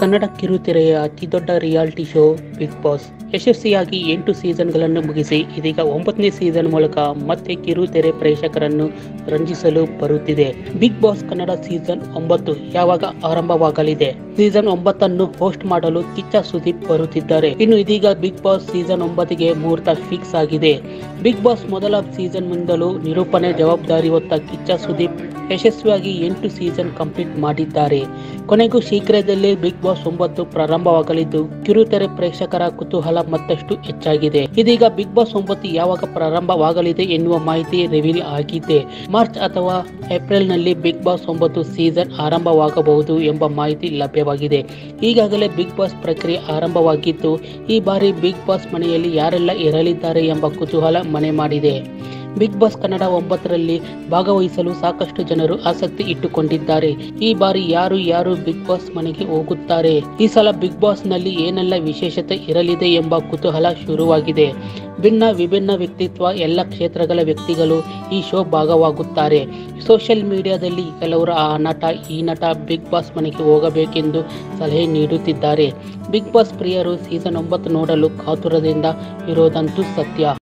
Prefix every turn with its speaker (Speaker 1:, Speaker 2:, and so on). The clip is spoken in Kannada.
Speaker 1: ಕನ್ನಡ ಕಿರುತೆರೆಯ ಅತಿದೊಡ್ಡ ರಿಯಾಲಿಟಿ ಶೋ ಬಿಗ್ ಬಾಸ್ ಯಶಸ್ವಿಯಾಗಿ ಎಂಟು ಸೀಸನ್ಗಳನ್ನು ಮುಗಿಸಿ ಇದೀಗ ಒಂಬತ್ತನೇ ಸೀಸನ್ ಮೂಲಕ ಮತ್ತೆ ಕಿರುತೆರೆ ಪ್ರೇಕ್ಷಕರನ್ನು ರಂಜಿಸಲು ಬರುತ್ತಿದೆ ಬಿಗ್ ಬಾಸ್ ಕನ್ನಡ ಸೀಸನ್ ಒಂಬತ್ತು ಯಾವಾಗ ಆರಂಭವಾಗಲಿದೆ ಸೀಸನ್ ಒಂಬತ್ತನ್ನು ಹೋಸ್ಟ್ ಮಾಡಲು ಕಿಚ್ಚ ಸುದೀಪ್ ಬರುತ್ತಿದ್ದಾರೆ ಇನ್ನು ಇದೀಗ ಬಿಗ್ ಬಾಸ್ ಸೀಸನ್ ಒಂಬತ್ತಿಗೆ ಮುಹೂರ್ತ ಫಿಕ್ಸ್ ಆಗಿದೆ ಬಿಗ್ ಬಾಸ್ ಮೊದಲ ಸೀಸನ್ ಮುಂದಲೂ ನಿರೂಪಣೆ ಜವಾಬ್ದಾರಿ ಹೊತ್ತ ಕಿಚ್ಚ ಸುದೀಪ್ ಯಶಸ್ವಿಯಾಗಿ ಎಂಟು ಸೀಸನ್ ಕಂಪ್ಲೀಟ್ ಮಾಡಿದ್ದಾರೆ ಕೊನೆಗೂ ಶೀಘ್ರದಲ್ಲೇ ಬಿಗ್ ಬಾಸ್ ಒಂಬತ್ತು ಪ್ರಾರಂಭವಾಗಲಿದ್ದು ಕಿರುತೆರೆ ಪ್ರೇಕ್ಷಕರ ಕುತೂಹಲ ಮತ್ತಷ್ಟು ಹೆಚ್ಚಾಗಿದೆ ಇದೀಗ ಬಿಗ್ ಬಾಸ್ ಒಂಬತ್ತು ಯಾವಾಗ ಪ್ರಾರಂಭವಾಗಲಿದೆ ಎನ್ನುವ ಮಾಹಿತಿ ರಿವೀಲ್ ಆಗಿದೆ ಮಾರ್ಚ್ ಅಥವಾ ಏಪ್ರಿಲ್ ನಲ್ಲಿ ಬಿಗ್ ಬಾಸ್ ಒಂಬತ್ತು ಸೀಸನ್ ಆರಂಭವಾಗಬಹುದು ಎಂಬ ಮಾಹಿತಿ ಲಭ್ಯವಾಗಿದೆ ಈಗಾಗಲೇ ಬಿಗ್ ಬಾಸ್ ಪ್ರಕ್ರಿಯೆ ಆರಂಭವಾಗಿದ್ದು ಈ ಬಾರಿ ಬಿಗ್ ಬಾಸ್ ಮನೆಯಲ್ಲಿ ಯಾರೆಲ್ಲ ಇರಲಿದ್ದಾರೆ ಎಂಬ ಕುತೂಹಲ ಮನೆ ಮಾಡಿದೆ ಬಿಗ್ ಬಾಸ್ ಕನ್ನಡ ಒಂಬತ್ತರಲ್ಲಿ ಭಾಗವಹಿಸಲು ಸಾಕಷ್ಟು ಜನರು ಆಸಕ್ತಿ ಇಟ್ಟುಕೊಂಡಿದ್ದಾರೆ ಈ ಬಾರಿ ಯಾರು ಯಾರು ಬಿಗ್ ಬಾಸ್ ಮನೆಗೆ ಹೋಗುತ್ತಾರೆ ಈ ಸಲ ಬಿಗ್ ಬಾಸ್ ನಲ್ಲಿ ಏನೆಲ್ಲ ವಿಶೇಷತೆ ಇರಲಿದೆ ಎಂಬ ಕುತೂಹಲ ಶುರುವಾಗಿದೆ ಭಿನ್ನ ವಿಭಿನ್ನ ವ್ಯಕ್ತಿತ್ವ ಎಲ್ಲ ಕ್ಷೇತ್ರಗಳ ವ್ಯಕ್ತಿಗಳು ಈ ಶೋ ಭಾಗವಾಗುತ್ತಾರೆ ಸೋಷಿಯಲ್ ಮೀಡಿಯಾದಲ್ಲಿ ಕೆಲವರು ಆ ನಟ ಈ ನಟ ಬಿಗ್ ಬಾಸ್ ಮನೆಗೆ ಹೋಗಬೇಕೆಂದು ಸಲಹೆ ನೀಡುತ್ತಿದ್ದಾರೆ ಬಿಗ್ ಬಾಸ್ ಪ್ರಿಯರು ಸೀಸನ್ ಒಂಬತ್ತು ನೋಡಲು ಕಾತುರದಿಂದ ಇರೋದಂತೂ ಸತ್ಯ